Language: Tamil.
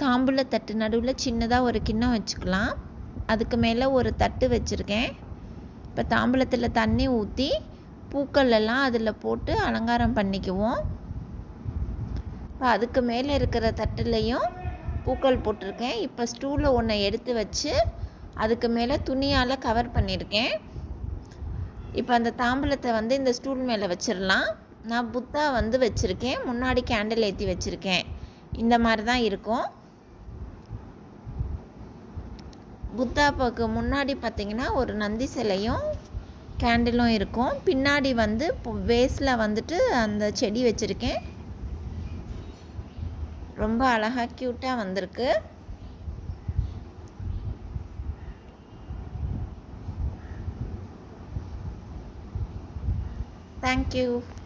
தாம்பூல தட்டு நடுவில் சின்னதாக ஒரு கிண்ணம் வச்சுக்கலாம் அதுக்கு மேலே ஒரு தட்டு வச்சுருக்கேன் இப்போ தாம்பூலத்தில் தண்ணி ஊற்றி பூக்கள் எல்லாம் அதில் போட்டு அலங்காரம் பண்ணிக்குவோம் இப்போ அதுக்கு மேலே இருக்கிற தட்டுலையும் பூக்கள் போட்டிருக்கேன் இப்போ ஸ்டூலில் ஒன்றை எடுத்து வச்சு அதுக்கு மேலே துணியால் கவர் பண்ணியிருக்கேன் இப்போ அந்த தாம்பூலத்தை வந்து இந்த ஸ்டூல் மேலே வச்சிடலாம் நான் புத்தா வந்து வச்சுருக்கேன் முன்னாடி கேண்டில் ஏற்றி வச்சுருக்கேன் இந்த மாதிரி தான் இருக்கும் புத்தாப்பாவுக்கு முன்னாடி பார்த்திங்கன்னா ஒரு நந்தி சிலையும் கேண்டிலும் இருக்கும் பின்னாடி வந்து வேஸில் வந்துட்டு அந்த செடி வச்சுருக்கேன் ரொம்ப அழகாக க்யூட்டாக வந்திருக்கு தேங்க்யூ